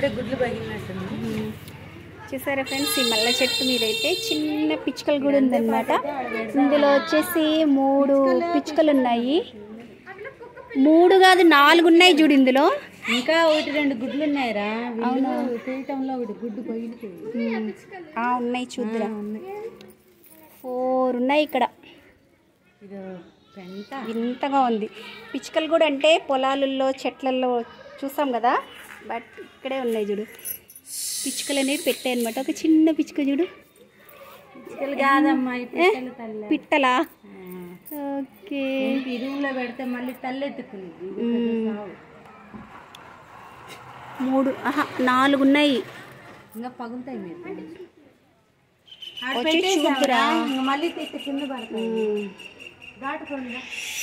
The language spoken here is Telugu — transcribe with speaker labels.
Speaker 1: ఇప్పుడే గుడ్లు పగిలినట్టుంది
Speaker 2: చూసారా ఫ్రెండ్స్ ఈ మల్ల చెట్టు మీద అయితే చిన్న పిచ్చుకలు కూడా ఉందన్నమాట ఇందులో వచ్చేసి మూడు పిచ్చుకలు ఉన్నాయి మూడు కాదు నాలుగు ఉన్నాయి చూడు ఇందులో
Speaker 1: ఇంకా ఒకటి రెండు గుడ్లు ఉన్నాయిరా వీళ్ళు తీయటంలో ఒకటి గుడ్డు పగిలిపోయింది
Speaker 2: ఆ, ఉన్నాయి చూద్దురా ఫోర్ ఉన్నాయి ఇక్కడ
Speaker 1: ఇది పెంట
Speaker 2: వింతగా ఉంది పిచ్చుకలు కూడా అంటే పొలాలలో చెట్లలో చూసాం కదా బట్ ఇక్కడే ఉన్నాయి చూడు పిచ్చుకలు అనేవి పెట్టాయి అనమాట ఒక చిన్న పిచ్చుక చూడు
Speaker 1: పిక్కలు కాదమ్మా ఈ పిక్కలు తల్లి
Speaker 2: పిట్టలా ఓకే
Speaker 1: ఈ రూమ్లో పెడితే మళ్ళీ తల్లి ఎత్తుకునేది ఇది పెద్ద సావు.
Speaker 2: మూడు ఆహా నాలుగు ఉన్నాయి
Speaker 1: ఇంకా పగులుతాయి మీరు ఆడ
Speaker 2: వచ్చి
Speaker 1: పెట్టేసావురా,
Speaker 2: చూద్దురా.
Speaker 1: ఇంకా మళ్ళీ తెచ్చి కింద పడతాయి దాటుకోండి